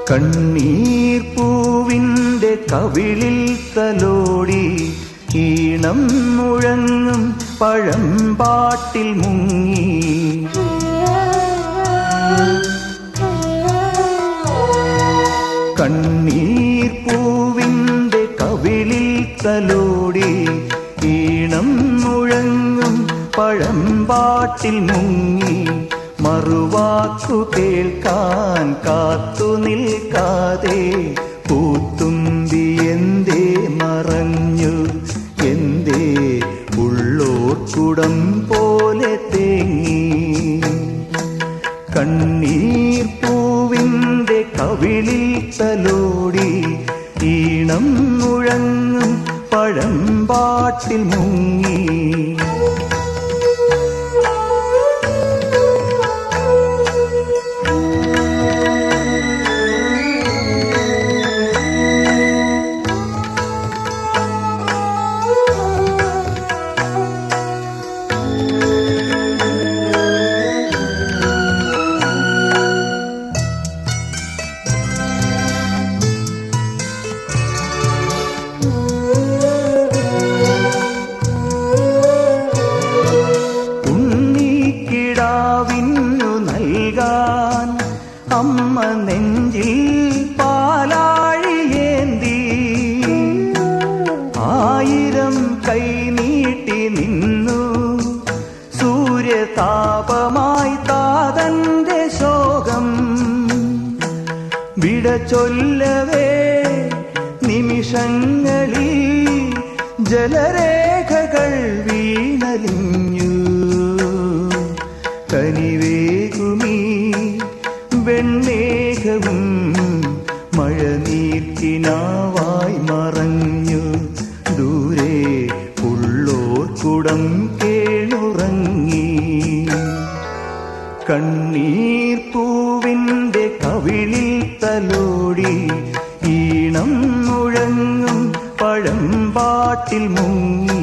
കണ്ണീർ പൂവിൻ്റെ കവിളിൽ തലോടി ഈണം മുഴങ്ങും പഴം പാട്ടിൽ മുങ്ങി കണ്ണീർ പൂവിൻ്റെ കവിളിൽ തലോടി ഈണം മുഴങ്ങും പഴം പാട്ടിൽ മുങ്ങി മറുവാക്കു കേൾക്കാൻ കാത്തു നിൽക്കാതെ പൂത്തുമ്പി എന്തേ മറഞ്ഞു എന്തേ ഉള്ളോർക്കുടം പോലെ തേങ്ങി കണ്ണീർ പൂവിൻ്റെ കവിളിൽ തലോടി ഈണം മുഴങ്ങും പഴം പാട്ടിൽ മുങ്ങി ഉണ്ണിക്കിടാവിന്നു നൽകാൻ അമ്മ നെഞ്ചിൽ പാലാഴിയേന്തി ആയിരം കൈ നീട്ടി നിന്നു സൂര്യതാപമായി താതന്റെ ശോകം വിട ചൊല്ലവേ നിമിഷങ്ങളിൽ ജലരേഖകൾ വീണലിഞ്ഞു കനിവേകുമീ വെണ്ണേകവും മഴനീർക്കിനാവായി മറഞ്ഞു ദൂരെ ഉള്ളോർക്കുടം കേണുറങ്ങി കണ്ണീർ പൂവിൻ്റെ കവിളിൽ തലോടി ഈണം മുഴങ്ങും പഴം പാട്ടിൽ മുങ്ങി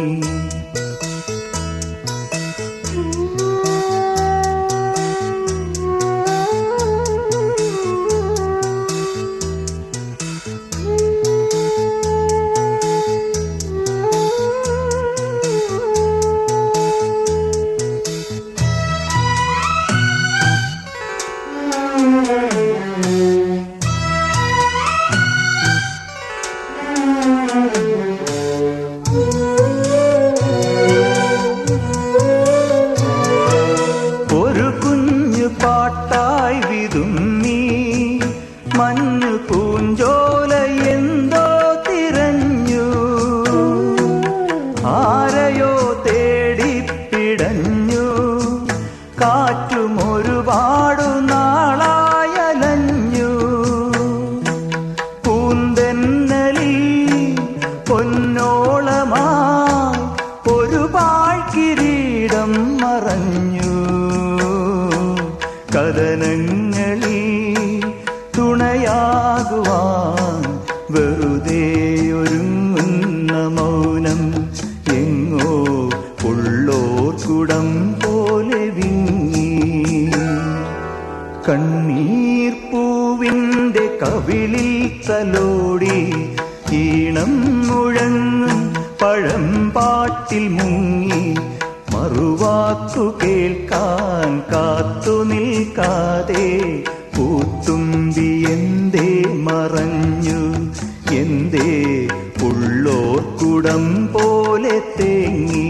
ഒരു കുഞ്ഞു പാട്ടായി വിതുമ്മി മഞ്ഞു പൂഞ്ചോല എന്തോ തിരഞ്ഞു ആരെയോ തേടിപ്പിടഞ്ഞു കാറ്റും ഒരുപാടു നാളായലഞ്ഞു പൂന്തെന്നലിൽ പൊന്നോളമായി ഒരു പാഴ്കിരീടം മറഞ്ഞു കഥനങ്ങളിൽ തുണയാകുവാൻ വെറുതെ ഒരുങ്ങുന്ന മൗനം എങ്ങോ ഉള്ളോർക്കുടം പോലെ വിങ്ങി കണ്ണീർ പൂവിൻ്റെ കവിളിൽ തലോടി ഈണം മുഴങ്ങും പഴം പാട്ടിൽ മുങ്ങി മറുവാക്കു കേൾക്കാൻ കാത്തു നിൽക്കാതെ പൂത്തുമ്പി എന്തേ മറഞ്ഞു എന്തേ ഉള്ളോർക്കുടം പോലെ തേങ്ങി